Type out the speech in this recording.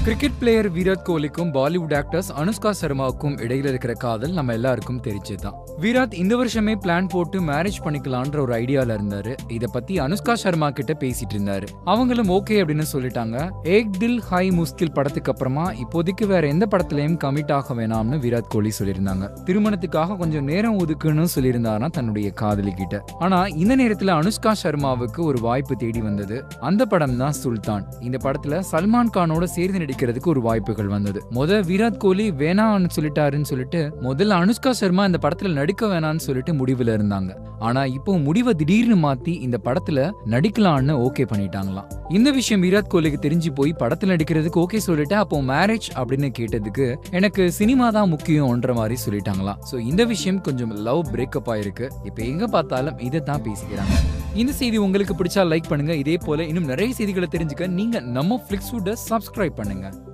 cricket player Virat கோலிக்கும் Bollywood actors Anushka சர்மாவுக்கும் இடையில இருக்கிற காதல் நம்ம எல்லாருக்கும் தெரிஞ்சதுதான் விராட் இந்த வருஷமே பிளான் போட்டு மேரேஜ் பண்ணிக்கலான்ற ஒரு ஐடியால இருந்தாரு இத பத்தி அனுஷ்கா சர்மா கிட்ட பேசிட்டு இருந்தாரு அவங்களும் ஓகே அப்படின்னு சொல்லிட்டாங்க ஏக் தில் ஹை முஸ்கில் படத்துக்கு அப்புறமா இப்போதைக்கு வேற எந்த படத்துலயும் கமிட் ஆக வேணாம்னு விராட் கோலி சொல்லியிருந்தாங்க திருமணத்துக்காக கொஞ்சம் நேரம் ஒதுக்குன்னு சொல்லியிருந்தாரா தன்னுடைய காதலி கிட்ட ஆனா இந்த நேரத்துல அனுஷ்கா சர்மாவுக்கு ஒரு வாய்ப்பு தேடி வந்தது அந்த படம் தான் சுல்தான் இந்த படத்துல சல்மான் கானோட சேர்ந்து நடிக்கிறதுக்கு ஒரு வாய்ப்புகள் வந்தது முத விராட் கோலி வேணாம்னு சொல்லிட்டாருன்னு சொல்லிட்டு முதல்ல அனுஷ்கா சர்மா இந்த படத்துல நடிக்க வேணாம்னு சொல்லிட்டு முடிவுல இருந்தாங்க ஆனா இப்போ முடிவை திடீர்னு மாத்தி இந்த படத்துல நடிக்கலாம்னு ஓகே பண்ணிட்டாங்களாம் இந்த விஷயம் விராட் கோலிக்கு தெரிஞ்சு போய் படத்துல நடிக்கிறதுக்கு ஓகே சொல்லிட்டு அப்போ மேரேஜ் அப்படின்னு கேட்டதுக்கு எனக்கு சினிமா தான் முக்கியம்ன்ற மாதிரி சொல்லிட்டாங்களாம் சோ இந்த விஷயம் கொஞ்சம் லவ் பிரேக்கப் ஆயிருக்கு இப்போ எங்க பார்த்தாலும் இதை தான் பேசிக்கிறாங்க இந்த செய்தி உங்களுக்கு பிடிச்சா லைக் பண்ணுங்க இதே போல இன்னும் நிறைய செய்திகளை தெரிஞ்சுக்க நீங்க நம்ம ஃபிளிக்ஸ்வுட்டை சப்ஸ்கிரைப் பண்ணுங்க